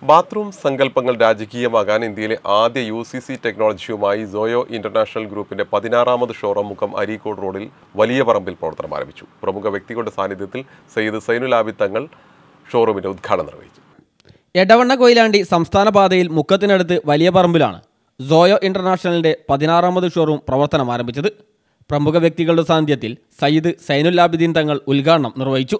bathroom സങ്കല്പങ്ങൾ രാജകീയമാകാൻ ഇന്ത്യയിലെ ആദ്യ യു സി സി ടെക്നോളജിയുമായി സോയോ ഇന്റർനാഷണൽ ഗ്രൂപ്പിന്റെ പതിനാറാമത് ഷോറൂം മുഖം അരീക്കോട് റോഡിൽ വലിയ പറമ്പിൽ പ്രവർത്തനം ആരംഭിച്ചു പ്രമുഖ വ്യക്തികളുടെ സാന്നിധ്യത്തിൽ സയ്യിദ് സൈനുൽ ആബിദ് തങ്ങൾ ഷോറൂമിന്റെ ഉദ്ഘാടനം നിർവഹിച്ചു എടവണ്ണ കൊയിലാണ്ടി സംസ്ഥാന പാതയിൽ മുക്കത്തിനടുത്ത് വലിയ പറമ്പിലാണ് സോയോ ഇന്റർനാഷണലിന്റെ പതിനാറാമത് ഷോറൂം പ്രവർത്തനം ആരംഭിച്ചത് പ്രമുഖ വ്യക്തികളുടെ സാന്നിധ്യത്തിൽ സയ്യിദ് സൈനുൽ ആബിദീൻ തങ്ങൾ ഉദ്ഘാടനം നിർവഹിച്ചു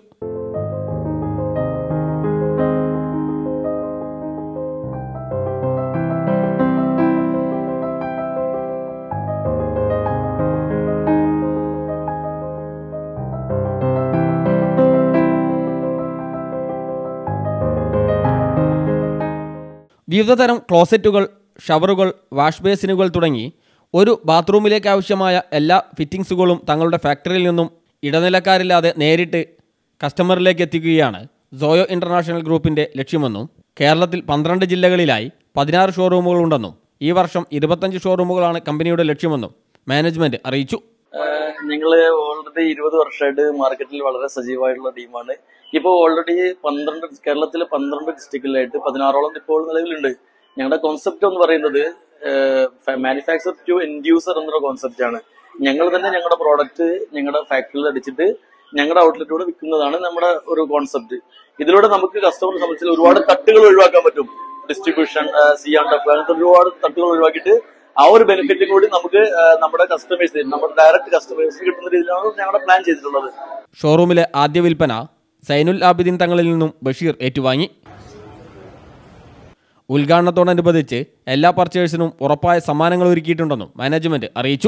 വിവിധതരം ക്ലോസറ്റുകൾ ഷവറുകൾ വാഷ് ബേസിനുകൾ തുടങ്ങി ഒരു ബാത്റൂമിലേക്ക് ആവശ്യമായ എല്ലാ ഫിറ്റിംഗ്സുകളും തങ്ങളുടെ ഫാക്ടറിയിൽ നിന്നും ഇടനിലക്കാരില്ലാതെ നേരിട്ട് കസ്റ്റമറിലേക്ക് എത്തിക്കുകയാണ് സോയോ ഇന്റർനാഷണൽ ഗ്രൂപ്പിന്റെ ലക്ഷ്യമെന്നും കേരളത്തിൽ പന്ത്രണ്ട് ജില്ലകളിലായി പതിനാറ് ഷോറൂമുകളുണ്ടെന്നും ഈ വർഷം ഇരുപത്തഞ്ച് ഷോറൂമുകളാണ് കമ്പനിയുടെ ലക്ഷ്യമെന്നും മാനേജ്മെന്റ് അറിയിച്ചു ഞങ്ങൾ ഓൾറെഡി ഇരുപത് വർഷമായിട്ട് മാർക്കറ്റിൽ വളരെ സജീവമായിട്ടുള്ള ടീമാണ് ഇപ്പോൾ ഓൾറെഡി പന്ത്രണ്ട് കേരളത്തിലെ പന്ത്രണ്ട് ഡിസ്ട്രിക്റ്റിലായിട്ട് പതിനാറോളം ഇപ്പോൾ നിലവിലുണ്ട് ഞങ്ങളുടെ കോൺസെപ്റ്റ് എന്ന് പറയുന്നത് മാനുഫാക്ചർ ടു എൻഡ്യൂസർ എന്നൊരു കോൺസെപ്റ്റ് ആണ് ഞങ്ങൾ തന്നെ ഞങ്ങളുടെ പ്രോഡക്റ്റ് ഞങ്ങളുടെ ഫാക്ടറിയിൽ അടിച്ചിട്ട് ഞങ്ങളുടെ ഔട്ട്ലെറ്റിലൂടെ വിൽക്കുന്നതാണ് നമ്മുടെ ഒരു കോൺസെപ്റ്റ് ഇതിലൂടെ നമുക്ക് കസ്റ്റമറെ സംബന്ധിച്ച് ഒരുപാട് തട്ടുകൾ ഒഴിവാക്കാൻ പറ്റും ഡിസ്ട്രിബ്യൂഷൻ സി ആൻഡ് എഫ് അങ്ങനത്തെ ഒരുപാട് തട്ടുകൾ ഒഴിവാക്കിയിട്ട് ആ ഒരു ബെനിഫിറ്റ് കൂടി നമുക്ക് ആ, നമ്മുടെ കസ്റ്റമേഴ്സ് നമ്മുടെ ഡയറക്റ്റ് കസ്റ്റമേഴ്സ് കിട്ടുന്ന രീതിയിലാണ് ഞങ്ങളുടെ പ്ലാൻ ചെയ്തിട്ടുള്ളത് ഷോറൂമിലെ ആദ്യ വിൽപ്പന സൈനുൽ ആബിദീൻ തങ്ങളിൽ നിന്നും ബഷീർ ഏറ്റുവാങ്ങി ഉദ്ഘാടനത്തോടനുബന്ധിച്ച് എല്ലാ പർച്ചേഴ്സിനും ഉറപ്പായ സമ്മാനങ്ങൾ ഒരുക്കിയിട്ടുണ്ടെന്നും മാനേജ്മെന്റ് അറിയിച്ചു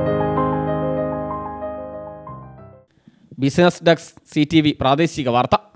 business desk C T V പ്രാദേശിക വാർത്ത